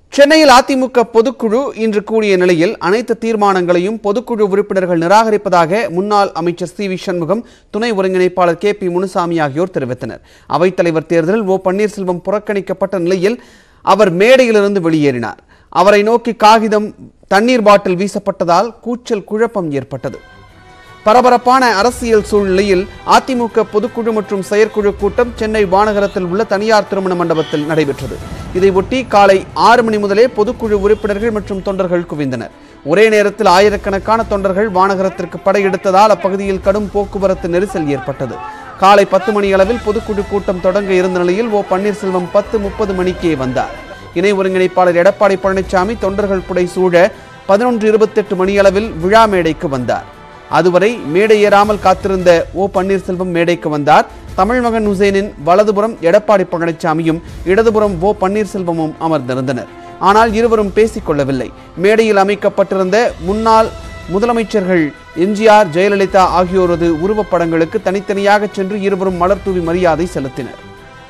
சென்னையில் அதிமுக பொதுக்குழு இன்று கூடிய நிலையில் அனைத்து தீர்மானங்களையும் பொதுக்குழு உறுப்பினர்கள் நிராகரிப்பதாக முன்னாள் அமைச்சர் சி வி சண்முகம் துணை ஒருங்கிணைப்பாளர் கே பி முனுசாமி ஆகியோர் தெரிவித்தனர் அவைத்தலைவர் தேர்தலில் ஓ பன்னீர்செல்வம் புறக்கணிக்கப்பட்ட நிலையில் அவர் மேடையிலிருந்து வெளியேறினார் அவரை நோக்கி காகிதம் தண்ணீர் பாட்டில் வீசப்பட்டதால் கூச்சல் குழப்பம் ஏற்பட்டது பரபரப்பான அரசியல் சூழ்நிலையில் அதிமுக பொதுக்குழு மற்றும் செயற்குழு கூட்டம் சென்னை வானகரத்தில் உள்ள தனியார் திருமண மண்டபத்தில் நடைபெற்றது இதையொட்டி காலை ஆறு மணி முதலே பொதுக்குழு உறுப்பினர்கள் மற்றும் தொண்டர்கள் குவிந்தனர் ஒரே நேரத்தில் ஆயிரக்கணக்கான தொண்டர்கள் வானகரத்திற்கு படையெடுத்ததால் அப்பகுதியில் கடும் போக்குவரத்து நெரிசல் ஏற்பட்டது காலை பத்து மணி அளவில் பொதுக்குழு கூட்டம் தொடங்க இருந்த நிலையில் ஓ பன்னீர்செல்வம் பத்து முப்பது மணிக்கே வந்தார் இணை ஒருங்கிணைப்பாளர் எடப்பாடி பழனிசாமி தொண்டர்கள் புடை சூழ பதினொன்று இருபத்தெட்டு மணியளவில் விழா மேடைக்கு வந்தார் அதுவரை மேடை ஏறாமல் காத்திருந்த ஓ பன்னீர்செல்வம் மேடைக்கு வந்தார் தமிழ்மகன் ஹுசேனின் வலதுபுறம் எடப்பாடி பழனிசாமியும் இடதுபுறம் ஓ பன்னீர்செல்வமும் அமர்ந்திருந்தனர் ஆனால் இருவரும் பேசிக் கொள்ளவில்லை மேடையில் அமைக்கப்பட்டிருந்த முன்னாள் முதலமைச்சர்கள் எம்ஜிஆர் ஜெயலலிதா ஆகியோரது உருவப்படங்களுக்கு தனித்தனியாக சென்று இருவரும் மலர் தூவி மரியாதை செலுத்தினர்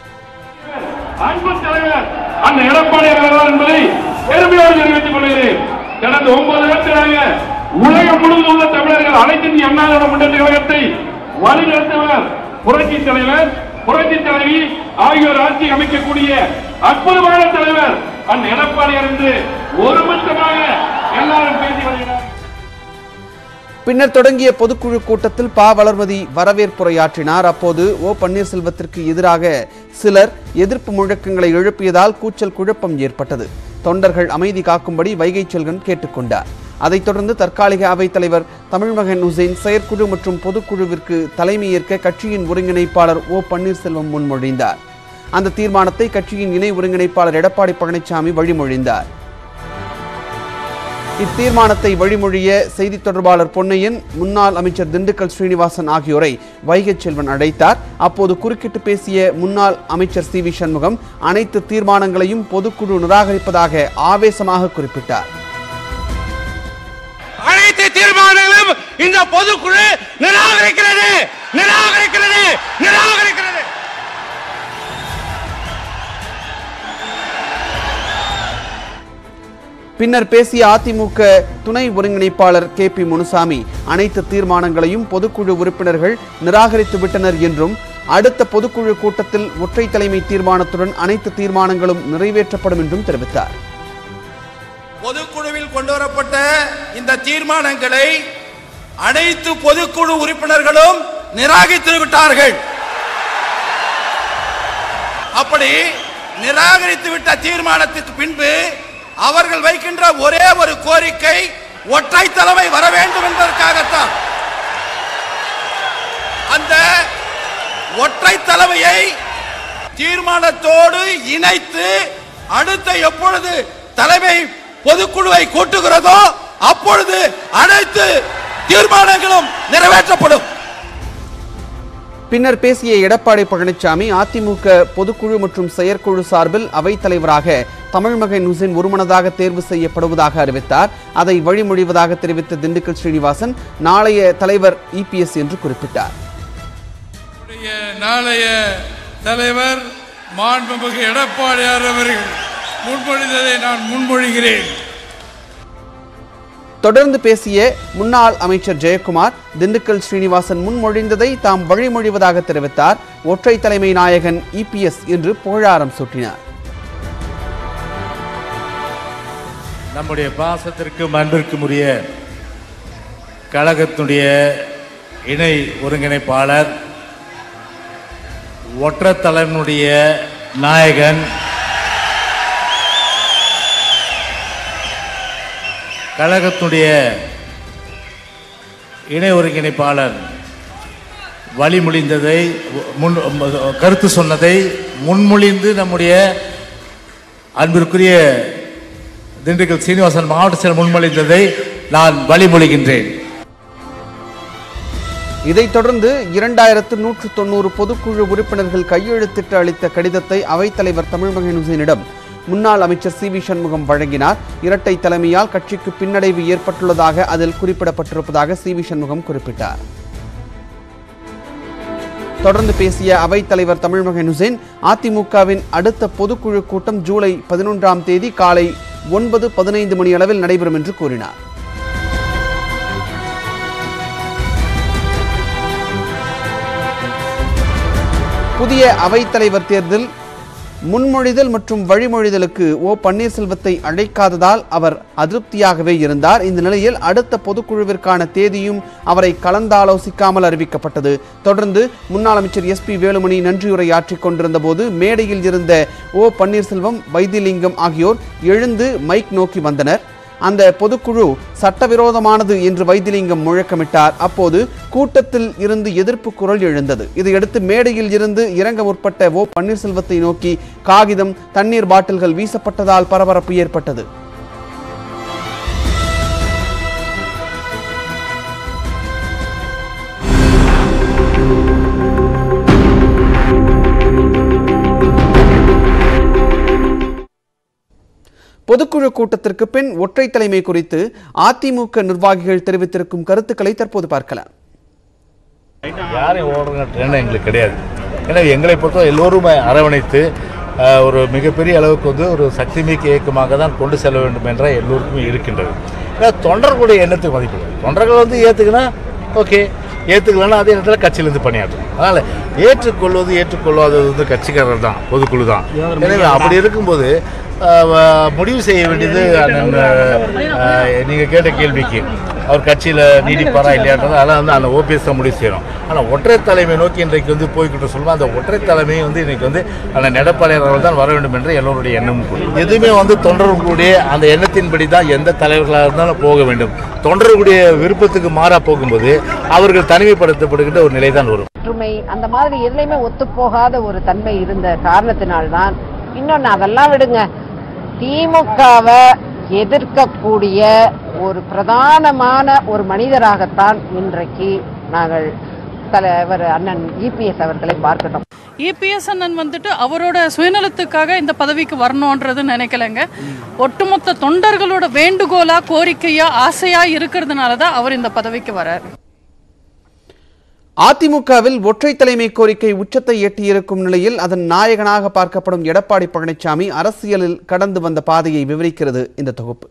அன்பு தலைவர் அந்த எடப்பாடி அவர்கள் என்பதை பெருமையோடு தெரிவித்துக் கொள்கிறேன் கடந்த ஒன்பது ஆண்டுகளாக உலகம் முழுவதும் உள்ள தமிழர்கள் அனைத்து இந்திய அண்ணா திராவிட முன்னேற்ற கழகத்தை வழிநடத்துவர் புரட்சி தலைவர் புரட்சி தலைவி ஆகியோர் ஆட்சி அமைக்கக்கூடிய அற்புதமான தலைவர் அந்த எடப்பாடியார் என்று ஒருமித்தமாக எல்லாரும் பேசி வருகிறார் பின்னர் தொடங்கிய பொதுக்குழு கூட்டத்தில் பா வளர்மதி வரவேற்புரையாற்றினார் அப்போது ஓ பன்னீர்செல்வத்திற்கு எதிராக சிலர் எதிர்ப்பு முழக்கங்களை எழுப்பியதால் கூச்சல் குழப்பம் ஏற்பட்டது தொண்டர்கள் அமைதி காக்கும்படி வைகை செல்வன் கேட்டுக்கொண்டார் அதைத் தொடர்ந்து தற்காலிக அவைத்தலைவர் தமிழ்மகன் ஹுசைன் செயற்குழு மற்றும் பொதுக்குழுவிற்கு தலைமையேற்க கட்சியின் ஒருங்கிணைப்பாளர் ஓ பன்னீர்செல்வம் முன்மொழிந்தார் அந்த தீர்மானத்தை கட்சியின் இணை ஒருங்கிணைப்பாளர் எடப்பாடி பழனிசாமி வழிமொழிந்தார் இத்தீர்மானத்தை வழிமொழிய செய்தி தொடர்பாளர் பொன்னையன் முன்னாள் அமைச்சர் திண்டுக்கல் ஸ்ரீனிவாசன் ஆகியோரை வைகை செல்வன் அழைத்தார் அப்போது குறுக்கிட்டு பேசிய முன்னாள் அமைச்சர் சி வி சண்முகம் அனைத்து தீர்மானங்களையும் பொதுக்குழு நிராகரிப்பதாக ஆவேசமாக குறிப்பிட்டார் அனைத்து தீர்மானங்களும் இந்த பொதுக்குழு நிராகரிக்கிறது நிராகரிக்கிறது நிராகரிக்கிறது பின்னர் பேசிய அதிமுக துணை ஒருங்கிணைப்பாளர் கே பி முனுசாமி அனைத்து தீர்மானங்களையும் பொதுக்குழு உறுப்பினர்கள் நிராகரித்து விட்டனர் என்றும் அடுத்த பொதுக்குழு கூட்டத்தில் ஒற்றை தலைமை தீர்மானத்துடன் அனைத்து தீர்மானங்களும் நிறைவேற்றப்படும் என்றும் தெரிவித்தார் பொதுக்குழுவில் கொண்டு வரப்பட்ட இந்த தீர்மானங்களை அனைத்து பொதுக்குழு உறுப்பினர்களும் நிராகரித்து விட்டார்கள் அப்படி நிராகரித்து விட்ட தீர்மானத்திற்கு பின்பு அவர்கள் வைக்கின்ற ஒரே ஒரு கோரிக்கை ஒற்றை தலைமை வர வேண்டும் என்பதற்காகத்தான் அந்த ஒற்றை தலைமையை தீர்மானத்தோடு இணைத்து அடுத்த எப்பொழுது தலைமை பொதுக்குழுவை கூட்டுகிறதோ அப்பொழுது அனைத்து தீர்மானங்களும் நிறைவேற்றப்படும் பின்னர் பேசிய எடப்பாடி பழனிசாமி அதிமுக பொதுக்குழு மற்றும் செயற்குழு சார்பில் அவைத்தலைவராக தமிழ்மகன் ஹுசேன் ஒருமனதாக தேர்வு செய்யப்படுவதாக அறிவித்தார் அதை வழிமொழிவதாக தெரிவித்த திண்டுக்கல் ஸ்ரீனிவாசன் நாளைய தலைவர் இபிஎஸ் என்று குறிப்பிட்டார் நம்முடைய நாளைய தலைவர் மாண்புமிகு எடப்பாடியார் அவர்கள் முன்மொழிந்ததை நான் முன்மொழிகிறேன் தொடர்ந்து பேசிய முன்னாள் அமைச்சர் ஜெயக்குமார் திண்டுக்கல் ஸ்ரீனிவாசன் முன்மொழிந்ததை தாம் வழிமொழிவதாக தெரிவித்தார் ஒற்றை தலைமை நாயகன் இபிஎஸ் என்று புகழாரம் சூட்டினார் நம்முடைய பாசத்திற்கும் அன்பிற்கும் உரிய கழகத்தினுடைய இணை ஒருங்கிணைப்பாளர் ஒற்றை தலைவனுடைய நாயகன் கழகத்தினுடைய இணை ஒருங்கிணைப்பாளர் வழிமொழிந்ததை முன் கருத்து சொன்னதை முன்மொழிந்து நம்முடைய அன்பிற்குரிய திண்டுக்கல் சீனிவாசன் மாவட்ட செயலர் முன்மொழிந்ததை நான் வழிமொழிகின்றேன் இதைத் தொடர்ந்து இரண்டாயிரத்து நூற்று தொண்ணூறு பொதுக்குழு உறுப்பினர்கள் கையெழுத்திட்டு அளித்த கடிதத்தை அவைத்தலைவர் தமிழ்மகன் ஹுசேனிடம் முன்னாள் அமைச்சர் சி வி சண்முகம் வழங்கினார் இரட்டை தலைமையால் கட்சிக்கு பின்னடைவு ஏற்பட்டுள்ளதாக அதில் குறிப்பிடப்பட்டிருப்பதாக சி வி சண்முகம் குறிப்பிட்டார் தொடர்ந்து பேசிய அவைத்தலைவர் தமிழ்மகன் ஹுசேன் அதிமுகவின் அடுத்த பொதுக்குழு கூட்டம் ஜூலை பதினொன்றாம் தேதி காலை ஒன்பது பதினைந்து மணி அளவில் நடைபெறும் என்று கூறினார் புதிய அவைத்தலைவர் தேர்தல் முன்மொழிதல் மற்றும் வழிமொழிதலுக்கு ஓ பன்னீர்செல்வத்தை அழைக்காததால் அவர் அதிருப்தியாகவே இருந்தார் இந்த நிலையில் அடுத்த பொதுக்குழுவிற்கான தேதியும் அவரை கலந்தாலோசிக்காமல் அறிவிக்கப்பட்டது தொடர்ந்து முன்னாள் அமைச்சர் எஸ் பி வேலுமணி நன்றியுரையாற்றிக் கொண்டிருந்த போது மேடையில் இருந்த ஓ பன்னீர்செல்வம் வைத்திலிங்கம் ஆகியோர் எழுந்து மைக் நோக்கி வந்தனர் அந்த பொதுக்குழு சட்டவிரோதமானது என்று வைத்திலிங்கம் முழக்கமிட்டார் அப்போது கூட்டத்தில் இருந்து எதிர்ப்பு குரல் எழுந்தது இதையடுத்து மேடையில் இருந்து இறங்க முற்பட்ட ஓ பன்னீர்செல்வத்தை நோக்கி காகிதம் தண்ணீர் பாட்டில்கள் வீசப்பட்டதால் பரபரப்பு ஏற்பட்டது பொதுக்குழு கூட்டத்திற்கு பின் ஒற்றை தலைமை குறித்து அதிமுக நிர்வாகிகள் தெரிவித்திருக்கும் கருத்துக்களை தற்போது பார்க்கலாம் யாரையும் ஓடுற ட்ரெண்ட் எங்களுக்கு கிடையாது ஏன்னா எங்களை பொறுத்த எல்லோருமே அரவணைத்து அஹ், ஒரு மிகப்பெரிய அளவுக்கு வந்து ஒரு சக்தி மிக்க இயக்கமாக தான் கொண்டு செல்ல வேண்டும் என்ற எல்லோருக்குமே இருக்கின்றது ஏன்னா தொண்டர்களுடைய எண்ணத்துக்கு மதிப்பில்லை தொண்டர்கள் வந்து ஏற்றுக்கினா ஓகே ஏற்றுக்கலன்னா அதே நேரத்தில் கட்சியிலேருந்து பணியாற்றும் அதனால் ஏற்றுக்கொள்வது ஏற்றுக்கொள்ளாதது வந்து கட்சிக்காரர் தான் பொதுக்குழு தான் எனவே அப்படி இருக்கும்போது அஹ், வ- முடிவு செய்ய வேண்டியது அண்ணன் நீங்கள் கேட்ட கேள்விக்கு அவர் கட்சியில் நீடிப்பாரா இல்லையான்றது அதெல்லாம் வந்து அந்த ஓபிஎஸ் தான் முடிவு செய்யணும் ஆனால் ஒற்றை தலைமை நோக்கி இன்றைக்கு வந்து போய்கிட்டு சொல்லுவோம் அந்த ஒற்றை தலைமை வந்து இன்னைக்கு வந்து அந்த எடப்பாடியார் அவர்கள் தான் வர வேண்டும் என்று எல்லோருடைய எண்ணமும் கூட எதுவுமே வந்து தொண்டர்களுடைய அந்த எண்ணத்தின்படி தான் எந்த தலைவர்களாக இருந்தாலும் போக வேண்டும் தொண்டர்களுடைய விருப்பத்துக்கு மாறா போகும்போது அவர்கள் தனிமைப்படுத்தப்படுகின்ற ஒரு நிலை தான் வரும் ஒற்றுமை அந்த மாதிரி எதுலையுமே ஒத்துப்போகாத ஒரு தன்மை இருந்த காரணத்தினால்தான் இன்னொன்னு அதெல்லாம் விடுங்க திமுகவை எதிர்க்கக்கூடிய ஒரு பிரதானமான ஒரு மனிதராகத்தான் இன்றைக்கு நாங்கள் தலைவர் அண்ணன் இபிஎஸ் அவர்களை பார்க்கணும் இபிஎஸ் அண்ணன் வந்துட்டு அவரோட சுயநலத்துக்காக இந்த பதவிக்கு வரணுன்றது நினைக்கலங்க ஒட்டுமொத்த தொண்டர்களோட வேண்டுகோளா கோரிக்கையா ஆசையா இருக்கிறதுனால தான் அவர் இந்த பதவிக்கு வரார் அதிமுகவில் ஒற்றை தலைமை கோரிக்கை உச்சத்தை எட்டியிருக்கும் நிலையில் அதன் நாயகனாக பார்க்கப்படும் எடப்பாடி பழனிசாமி அரசியலில் கடந்து வந்த பாதையை விவரிக்கிறது இந்த தொகுப்பு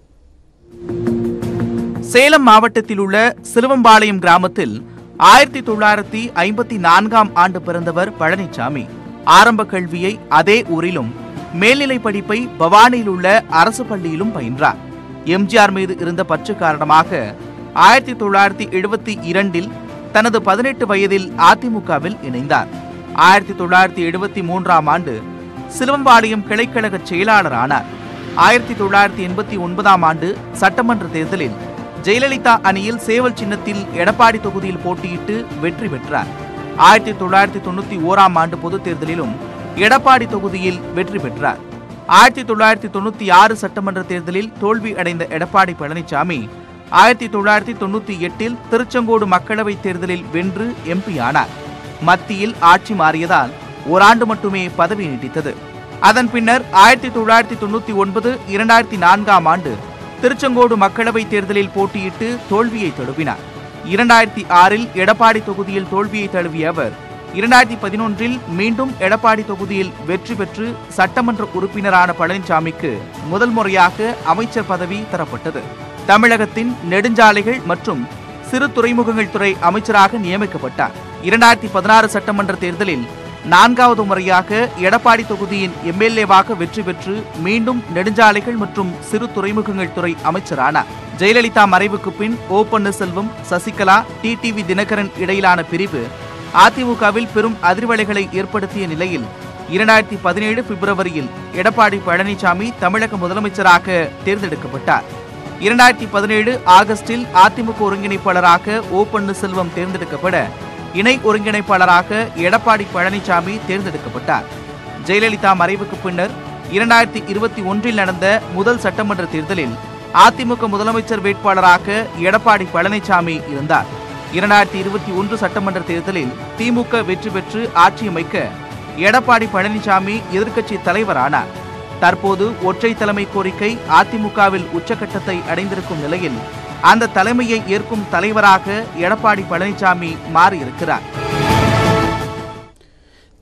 சேலம் மாவட்டத்தில் உள்ள சிலுவம்பாளையம் கிராமத்தில் ஆயிரத்தி தொள்ளாயிரத்தி ஐம்பத்தி நான்காம் ஆண்டு பிறந்தவர் பழனிசாமி ஆரம்ப கல்வியை அதே ஊரிலும் மேல்நிலை படிப்பை பவானியில் உள்ள அரசு பள்ளியிலும் பயின்றார் எம்ஜிஆர் மீது இருந்த பற்று காரணமாக ஆயிரத்தி தொள்ளாயிரத்தி எழுபத்தி இரண்டில் தனது பதினெட்டு வயதில் அதிமுகவில் இணைந்தார் ஆயிரத்தி தொள்ளாயிரத்தி எழுபத்தி மூன்றாம் ஆண்டு சிலுவம்பாளையம் கிளைக்கழக செயலாளர் ஆனார் ஆயிரத்தி தொள்ளாயிரத்தி எண்பத்தி ஒன்பதாம் ஆண்டு சட்டமன்ற தேர்தலில் ஜெயலலிதா அணியில் சேவல் சின்னத்தில் எடப்பாடி தொகுதியில் போட்டியிட்டு வெற்றி பெற்றார் ஆயிரத்தி தொள்ளாயிரத்தி தொண்ணூத்தி ஓராம் ஆண்டு பொதுத் தேர்தலிலும் எடப்பாடி தொகுதியில் வெற்றி பெற்றார் ஆயிரத்தி தொள்ளாயிரத்தி தொண்ணூத்தி ஆறு சட்டமன்ற தேர்தலில் தோல்வி அடைந்த எடப்பாடி பழனிசாமி ஆயிரத்தி தொள்ளாயிரத்தி தொண்ணூத்தி எட்டில் திருச்செங்கோடு மக்களவைத் தேர்தலில் வென்று எம்பி ஆனார் மத்தியில் ஆட்சி மாறியதால் ஓராண்டு மட்டுமே பதவி நீடித்தது அதன் பின்னர் ஆயிரத்தி தொள்ளாயிரத்தி தொண்ணூத்தி ஒன்பது இரண்டாயிரத்தி நான்காம் ஆண்டு திருச்செங்கோடு மக்களவைத் தேர்தலில் போட்டியிட்டு தோல்வியை தழுவினார் இரண்டாயிரத்தி ஆறில் எடப்பாடி தொகுதியில் தோல்வியை தழுவிய அவர் இரண்டாயிரத்தி பதினொன்றில் மீண்டும் எடப்பாடி தொகுதியில் வெற்றி பெற்று சட்டமன்ற உறுப்பினரான பழனிசாமிக்கு முதல் முறையாக அமைச்சர் பதவி தரப்பட்டது தமிழகத்தின் நெடுஞ்சாலைகள் மற்றும் சிறு துறைமுகங்கள் துறை அமைச்சராக நியமிக்கப்பட்டார் இரண்டாயிரத்தி பதினாறு சட்டமன்ற தேர்தலில் நான்காவது முறையாக எடப்பாடி தொகுதியின் எம்எல்ஏவாக வெற்றி பெற்று மீண்டும் நெடுஞ்சாலைகள் மற்றும் சிறு துறைமுகங்கள் துறை அமைச்சரானார் ஜெயலலிதா மறைவுக்கு பின் ஓ பன்னீர்செல்வம் சசிகலா டிடிவி தினகரன் இடையிலான பிரிவு அதிமுகவில் பெரும் அதிர்வலைகளை ஏற்படுத்திய நிலையில் இரண்டாயிரத்தி பதினேழு பிப்ரவரியில் எடப்பாடி பழனிசாமி தமிழக முதலமைச்சராக தேர்ந்தெடுக்கப்பட்டார் இரண்டாயிரத்தி பதினேழு ஆகஸ்டில் அதிமுக ஒருங்கிணைப்பாளராக ஓ பன்னீர்செல்வம் தேர்ந்தெடுக்கப்பட இணை ஒருங்கிணைப்பாளராக எடப்பாடி பழனிசாமி தேர்ந்தெடுக்கப்பட்டார் ஜெயலலிதா மறைவுக்கு பின்னர் இரண்டாயிரத்தி இருபத்தி ஒன்றில் நடந்த முதல் சட்டமன்ற தேர்தலில் அதிமுக முதலமைச்சர் வேட்பாளராக எடப்பாடி பழனிசாமி இருந்தார் இரண்டாயிரத்தி இருபத்தி ஒன்று சட்டமன்ற தேர்தலில் திமுக வெற்றி பெற்று ஆட்சியமைக்க எடப்பாடி பழனிசாமி எதிர்க்கட்சி தலைவரானார் தற்போது ஒற்றை தலைமை கோரிக்கை அதிமுகவில் உச்சக்கட்டத்தை அடைந்திருக்கும் நிலையில் அந்த தலைமையை ஏற்கும் தலைவராக எடப்பாடி பழனிசாமி மாறியிருக்கிறார்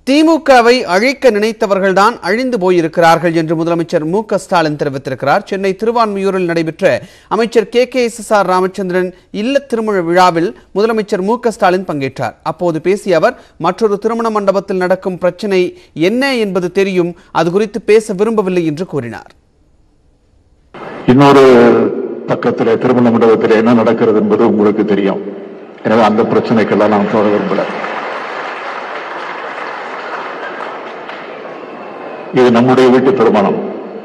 திமுகவை அழிக்க நினைத்தவர்கள்தான் அழிந்து போயிருக்கிறார்கள் என்று முதலமைச்சர் மு க ஸ்டாலின் தெரிவித்திருக்கிறார் சென்னை திருவான்மியூரில் நடைபெற்ற அமைச்சர் K K S S R Ramachandran இல்ல திருமண விழாவில் முதலமைச்சர் மு க ஸ்டாலின் பங்கேற்றார் அப்போது பேசிய அவர் மற்றொரு திருமண மண்டபத்தில் நடக்கும் பிரச்சனை என்ன என்பது தெரியும் அது குறித்து பேச விரும்பவில்லை என்று கூறினார் இன்னொரு பக்கத்தில் திருமண மண்டபத்தில் என்ன நடக்கிறது என்பது உங்களுக்கு தெரியும் எனவே அந்த பிரச்சனைக்கெல்லாம் நான் போக விரும்பல இது நம்முடைய வீட்டு திருமணம்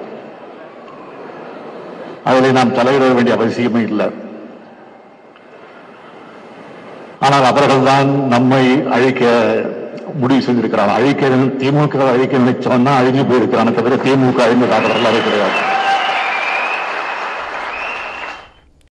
அதில் நாம் தலையிட வேண்டிய அவசியமே இல்லை ஆனால் அவர்கள்தான் நம்மை அழிக்க முடிவு செய்திருக்கிறார் அழிக்க திமுக அழிக்க நினைச்சவன் தான் அழிஞ்சு போயிருக்கிறான தவிர திமுக அழிந்ததாக வரலாறு கிடையாது